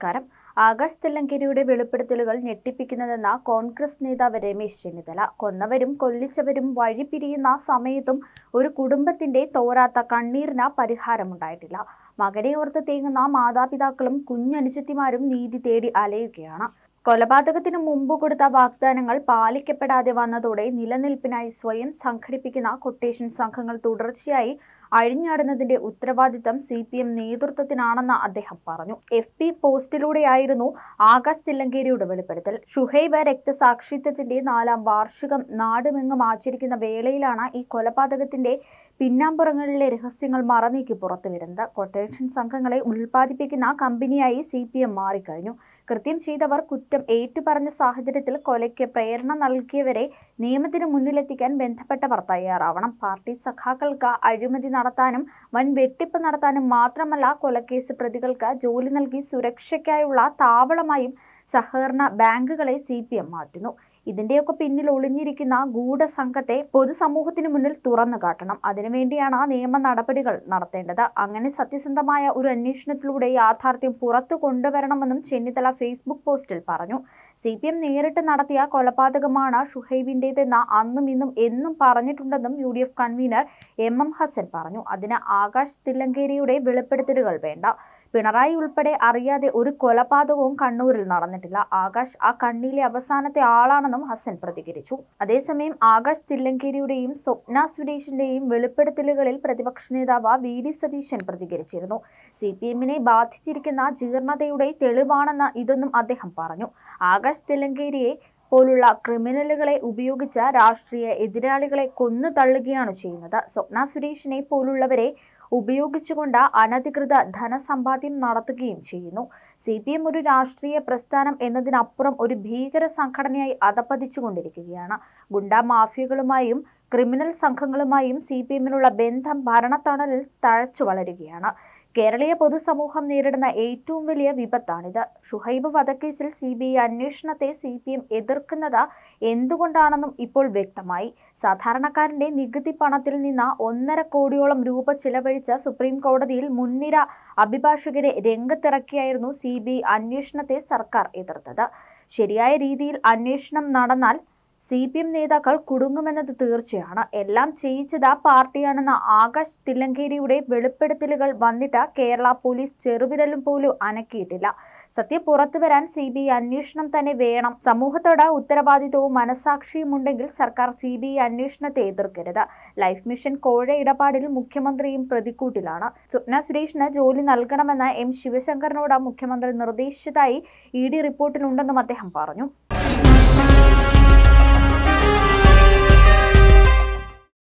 നമസ്കാരം ആകാശ് തില്ലങ്കരിയുടെ വെളിപ്പെടുത്തലുകൾ ഞെട്ടിപ്പിക്കുന്നതെന്ന കോൺഗ്രസ് നേതാവ് രമേശ് ചെന്നിത്തല കൊന്നവരും കൊല്ലിച്ചവരും വഴിപിരിയുന്ന സമയത്തും ഒരു കുടുംബത്തിന്റെ തോരാത്ത കണ്ണീരിന് പരിഹാരമുണ്ടായിട്ടില്ല മകനെ ഓർത്ത് തേങ്ങുന്ന മാതാപിതാക്കളും കുഞ്ഞനുജത്തിമാരും നീതി തേടി അലയുകയാണ് കൊലപാതകത്തിനു മുമ്പ് കൊടുത്ത വാഗ്ദാനങ്ങൾ പാലിക്കപ്പെടാതെ വന്നതോടെ നിലനിൽപ്പിനായി സ്വയം സംഘടിപ്പിക്കുന്ന കൊട്ടേഷൻ സംഘങ്ങൾ തുടർച്ചയായി അഴിഞ്ഞാടുന്നതിന്റെ ഉത്തരവാദിത്തം സി പി എം നേതൃത്വത്തിനാണെന്ന് അദ്ദേഹം പറഞ്ഞു എഫ് പി പോസ്റ്റിലൂടെയായിരുന്നു ആകാശ് തില്ലങ്കേരിയുടെ വെളിപ്പെടുത്തൽ ഷുഹൈബ രക്തസാക്ഷിത്വത്തിന്റെ നാലാം വാർഷികം നാടുമെങ്ങും ആചരിക്കുന്ന വേളയിലാണ് ഈ കൊലപാതകത്തിന്റെ പിന്നാമ്പുറങ്ങളിലെ രഹസ്യങ്ങൾ മറനീക്കി പുറത്തുവരുന്നത് കൊട്ടേഷൻ സംഘങ്ങളെ ഉൽപ്പാദിപ്പിക്കുന്ന കമ്പനിയായി സി പി എം മാറിക്കഴിഞ്ഞു കൃത്യം ചെയ്തവർ കുറ്റം ഏറ്റുപറഞ്ഞ സാഹചര്യത്തിൽ കൊലയ്ക്ക് പ്രേരണ നൽകിയവരെ നിയമത്തിന് മുന്നിലെത്തിക്കാൻ ബന്ധപ്പെട്ടവർ തയ്യാറാവണം പാർട്ടി സഖാക്കൾക്ക് അഴിമതി നടത്താനും വൻ വെട്ടിപ്പ് നടത്താനും മാത്രമല്ല കൊലക്കേസ് പ്രതികൾക്ക് ജോലി നൽകി സുരക്ഷയ്ക്കായുള്ള താവളമായും സഹകരണ ബാങ്കുകളെ സി പി എം മാറ്റുന്നു ഇതിന്റെയൊക്കെ പിന്നിൽ ഒളിഞ്ഞിരിക്കുന്ന ഗൂഢസംഘത്തെ പൊതുസമൂഹത്തിന് മുന്നിൽ തുറന്നു കാട്ടണം അതിനുവേണ്ടിയാണ് നിയമ നടപടികൾ നടത്തേണ്ടത് അങ്ങനെ സത്യസന്ധമായ ഒരു അന്വേഷണത്തിലൂടെ യാഥാർത്ഥ്യം പുറത്തു കൊണ്ടുവരണമെന്നും ചെന്നിത്തല ഫേസ്ബുക്ക് പോസ്റ്റിൽ പറഞ്ഞു സി പി എം നേരിട്ട് നടത്തിയ കൊലപാതകമാണ് ഷുഹൈബിന്റേതെന്ന് അന്നും ഇന്നും എന്നും പറഞ്ഞിട്ടുണ്ടെന്നും U D F convener M M Hasan പറഞ്ഞു അതിന് ആകാശ് തില്ലങ്കേരിയുടെ വെളിപ്പെടുത്തലുകൾ വേണ്ട പിണറായി ഉൾപ്പെടെ അറിയാതെ ഒരു കൊലപാതകവും കണ്ണൂരിൽ നടന്നിട്ടില്ല ആകാശ് ആ കണ്ണിലെ അവസാനത്തെ ആളാണെന്നും ഹസൻ പ്രതികരിച്ചു അതേസമയം ആകാശ് തില്ലങ്കേരിയുടെയും സ്വപ്ന സുരേഷിന്റെയും വെളിപ്പെടുത്തലുകളിൽ പ്രതിപക്ഷ നേതാവ് വി ഡി സതീശൻ പ്രതികരിച്ചിരുന്നു സി പി എമ്മിനെ ബാധിച്ചിരിക്കുന്ന ജീർണതയുടെ തെളിവാണെന്ന് ഇതെന്നും അദ്ദേഹം പറഞ്ഞു ആകാശ് തില്ലങ്കേരിയെ പോലുള്ള ക്രിമിനലുകളെ ഉപയോഗിച്ച് രാഷ്ട്രീയ എതിരാളികളെ കൊന്നു തള്ളുകയാണ് ചെയ്യുന്നത് സ്വപ്ന സുരേഷിനെ പോലുള്ളവരെ ഉപയോഗിച്ചുകൊണ്ട് അനധികൃത ധനസമ്പാദ്യം നടത്തുകയും ചെയ്യുന്നു സി പി എം ഒരു രാഷ്ട്രീയ പ്രസ്ഥാനം എന്നതിനപ്പുറം ഒരു ഭീകര സംഘടനയായി അധപ്പതിച്ചുകൊണ്ടിരിക്കുകയാണ് ഗുണ്ടാ മാഫിയകളുമായും ക്രിമിനൽ സംഘങ്ങളുമായും സി പി എമ്മിനുള്ള ബന്ധം ഭരണത്തണലിൽ തഴച്ചു വളരുകയാണ് കേരളീയ പൊതുസമൂഹം നേരിടുന്ന ഏറ്റവും വലിയ വിപത്താണിത് ഷുഹൈബ് വധക്കേസിൽ സി ബി ഐ അന്വേഷണത്തെ സി പി എം എതിർക്കുന്നത് എന്തുകൊണ്ടാണെന്നും ഇപ്പോൾ വ്യക്തമായി സാധാരണക്കാരന്റെ നികുതി പണത്തിൽ നിന്ന് ഒന്നര കോടിയോളം രൂപ ചിലവഴിച്ച സുപ്രീം കോടതിയിൽ മുൻനിര അഭിഭാഷകരെ രംഗത്തിറക്കിയായിരുന്നു സി ബി ഐ അന്വേഷണത്തെ സർക്കാർ എതിർത്തത് ശരിയായ രീതിയിൽ അന്വേഷണം നടന്നാൽ സി പി എം നേതാക്കൾ കുടുങ്ങുമെന്നത് തീർച്ചയാണ് എല്ലാം ചെയ്യിച്ചത് പാർട്ടിയാണെന്ന ആകാശ് തില്ലങ്കേരിയുടെ വെളിപ്പെടുത്തലുകൾ വന്നിട്ട് കേരള പോലീസ് ചെറുവിരലും പോലും അനക്കിയിട്ടില്ല സത്യം പുറത്തുവരാൻ സി ബി ഐ അന്വേഷണം തന്നെ വേണം സമൂഹത്തോട് ഉത്തരവാദിത്വവും മനസാക്ഷിയും ഉണ്ടെങ്കിൽ സർക്കാർ സി ബി ഐ അന്വേഷണത്തെ എതിർക്കരുത് ലൈഫ് മിഷൻ കോഴ ഇടപാടിൽ മുഖ്യമന്ത്രിയും പ്രതിക്കൂട്ടിലാണ് സ്വപ്ന സുരേഷിന് ജോലി നൽകണമെന്ന് എം ശിവശങ്കറിനോട് മുഖ്യമന്ത്രി നിർദ്ദേശിച്ചതായി ഇ ഡി റിപ്പോർട്ടിലുണ്ടെന്നും അദ്ദേഹം പറഞ്ഞു